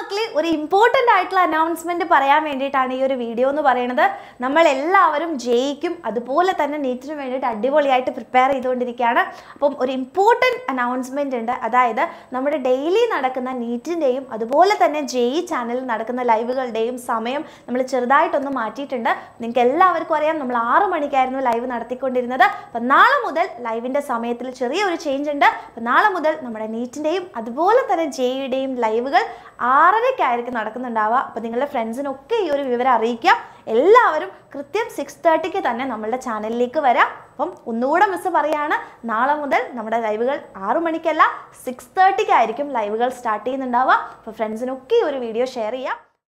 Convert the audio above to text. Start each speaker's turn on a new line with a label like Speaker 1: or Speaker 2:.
Speaker 1: മക്കളെ ഒരു ഇമ്പോർട്ടൻ്റ് ആയിട്ടുള്ള അനൗൺസ്മെന്റ് പറയാൻ വേണ്ടിയിട്ടാണ് ഈ ഒരു വീഡിയോ എന്ന് പറയുന്നത് നമ്മൾ എല്ലാവരും ജയിക്കും അതുപോലെ തന്നെ നീറ്റിന് വേണ്ടിയിട്ട് അടിപൊളിയായിട്ട് പ്രിപ്പയർ ചെയ്തുകൊണ്ടിരിക്കുകയാണ് അപ്പം ഒരു ഇമ്പോർട്ടൻറ്റ് അനൗൺസ്മെന്റ് ഉണ്ട് അതായത് നമ്മുടെ ഡെയിലി നടക്കുന്ന നീറ്റിൻ്റെയും അതുപോലെ തന്നെ ജെഇ ചാനലിൽ നടക്കുന്ന ലൈവുകളുടെയും സമയം നമ്മൾ ചെറുതായിട്ടൊന്ന് മാറ്റിയിട്ടുണ്ട് നിങ്ങൾക്ക് എല്ലാവർക്കും അറിയാം നമ്മൾ ആറ് മണിക്കായിരുന്നു ലൈവ് നടത്തിക്കൊണ്ടിരുന്നത് അപ്പം നാളെ മുതൽ ലൈവിൻ്റെ സമയത്തിൽ ചെറിയൊരു ചേഞ്ച് ഉണ്ട് അപ്പം നാളെ മുതൽ നമ്മുടെ നീറ്റിൻ്റെയും അതുപോലെ തന്നെ ജെയുടെയും ലൈവുകൾ ആറരയ്ക്കായിരിക്കും നടക്കുന്നുണ്ടാവുക അപ്പം നിങ്ങളുടെ ഫ്രണ്ട്സിനൊക്കെ ഈ ഒരു വിവരം അറിയിക്കുക എല്ലാവരും കൃത്യം സിക്സ് തേർട്ടിക്ക് തന്നെ നമ്മളുടെ ചാനലിലേക്ക് വരാം അപ്പം ഒന്നുകൂടെ മിസ് പറയാണ് നാളെ മുതൽ നമ്മുടെ ലൈവുകൾ ആറു മണിക്കല്ല സിക്സ് തേർട്ടിക്കായിരിക്കും ലൈവുകൾ സ്റ്റാർട്ട് ചെയ്യുന്നുണ്ടാവുക അപ്പോൾ ഫ്രണ്ട്സിനൊക്കെ ഈ ഒരു വീഡിയോ ഷെയർ ചെയ്യാം